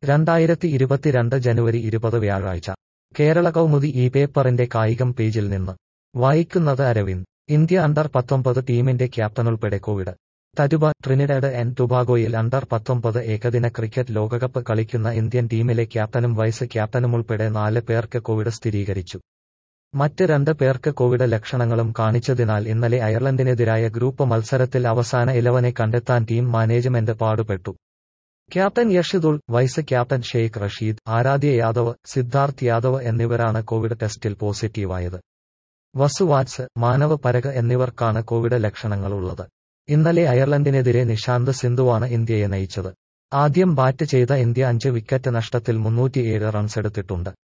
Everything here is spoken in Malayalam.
രണ്ടായിരത്തി ഇരുപത്തിരണ്ട് ജനുവരി ഇരുപത് വ്യാഴാഴ്ച കേരള കൗമുദി ഈ പേപ്പറിന്റെ കായികം പേജിൽ നിന്ന് വായിക്കുന്നത് അരവിന്ദ് ഇന്ത്യ അണ്ടർ പത്തൊമ്പത് ടീമിന്റെ ക്യാപ്റ്റനുൾപ്പെടെ കോവിഡ് തരുബ ട്രിനിഡാഡ് ആൻഡ് ടുബാഗോയിൽ അണ്ടർ പത്തൊമ്പത് ഏകദിന ക്രിക്കറ്റ് ലോകകപ്പ് കളിക്കുന്ന ഇന്ത്യൻ ടീമിലെ ക്യാപ്റ്റനും വൈസ് ക്യാപ്റ്റനുമുൾപ്പെടെ നാല് പേർക്ക് കോവിഡ് സ്ഥിരീകരിച്ചു മറ്റ് രണ്ട് പേർക്ക് കോവിഡ് ലക്ഷണങ്ങളും കാണിച്ചതിനാൽ ഇന്നലെ അയർലൻഡിനെതിരായ ഗ്രൂപ്പ് മത്സരത്തിൽ അവസാന ഇലവനെ കണ്ടെത്താൻ team management പാടുപെട്ടു captain യഷിദുൾ vice captain Sheikh Rasheed Aaradhya Yadav Siddharth Yadav എന്നിവരാണ് കോവിഡ് ടെസ്റ്റിൽ പോസിറ്റീവായത് വസുവാറ്റ്സ് മാനവ് പരക് എന്നിവർക്കാണ് കോവിഡ് ലക്ഷണങ്ങളുള്ളത് ഇന്നലെ അയർലൻഡിനെതിരെ നിഷാന്ത് സിന്ധുവാണ് ഇന്ത്യയെ നയിച്ചത് ആദ്യം ബാറ്റ് ചെയ്ത ഇന്ത്യ അഞ്ച് വിക്കറ്റ് നഷ്ടത്തിൽ മുന്നൂറ്റിയേഴ് റൺസെടുത്തിട്ടുണ്ട്